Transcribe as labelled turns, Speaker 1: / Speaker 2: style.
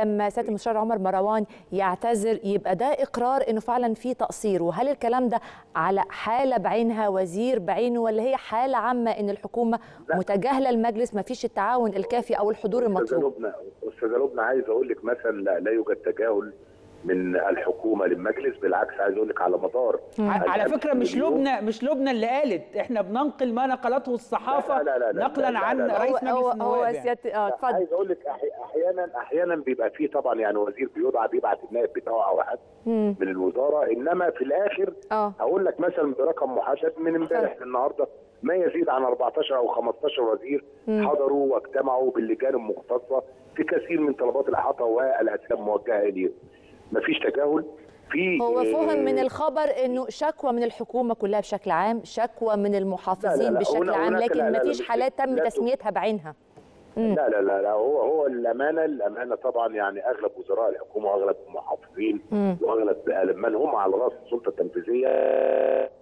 Speaker 1: لما سياده المستشار عمر مروان يعتذر يبقى ده اقرار انه فعلا في تقصير وهل الكلام ده على حاله بعينها وزير بعينه ولا هي حاله عامه ان الحكومه
Speaker 2: لا.
Speaker 1: متجاهله المجلس ما فيش التعاون الكافي او الحضور
Speaker 2: استاذه
Speaker 1: المطلوب
Speaker 2: لبنى استاذه لبنى عايز اقول لك مثلا لا, لا يوجد تجاهل من الحكومه للمجلس بالعكس عايز اقول لك على مدار
Speaker 3: على فكره مش
Speaker 2: اليوم-
Speaker 3: لبنى مش لبنى اللي قالت احنا بننقل ما نقلته الصحافه
Speaker 2: لا، لا، لا، لا،
Speaker 3: نقلا
Speaker 2: لا، لا،
Speaker 3: عن
Speaker 2: لا، لا.
Speaker 3: رئيس
Speaker 1: هو
Speaker 3: مجلس
Speaker 1: هو,
Speaker 3: النواب
Speaker 1: هو
Speaker 3: يعني.
Speaker 1: سياده اه اتفضل
Speaker 2: عايز اقول لك أحي- احيانا احيانا بيبقى فيه طبعا يعني وزير بيدعى بيبعت النائب بتاعه او حد
Speaker 1: مم.
Speaker 2: من الوزاره انما في الاخر
Speaker 1: اه
Speaker 2: هقول لك مثلا برقم محدد من امبارح للنهارده ما يزيد عن 14 او 15 وزير
Speaker 1: مم.
Speaker 2: حضروا واجتمعوا باللجان المختصه في كثير من طلبات الاحاطه والاسئله موجهه اليهم. مفيش تجاهل في
Speaker 1: هو فهم من
Speaker 2: آه،
Speaker 1: الخبر انه شكوى من الحكومه كلها بشكل عام شكوى من المحافظين
Speaker 2: لا، لا،
Speaker 1: بشكل
Speaker 2: هنا-
Speaker 1: عام
Speaker 2: هناك لا،
Speaker 1: لكن
Speaker 2: لا،
Speaker 1: ما
Speaker 2: لا،
Speaker 1: فيش
Speaker 2: مش-
Speaker 1: حالات تم
Speaker 2: لا،
Speaker 1: تسميتها بعينها مم.
Speaker 2: لا لا لا لا هو هو الامانه الامانه طبعا يعني اغلب وزراء الحكومه واغلب المحافظين
Speaker 1: مم.
Speaker 2: واغلب من هم على راس السلطه التنفيذيه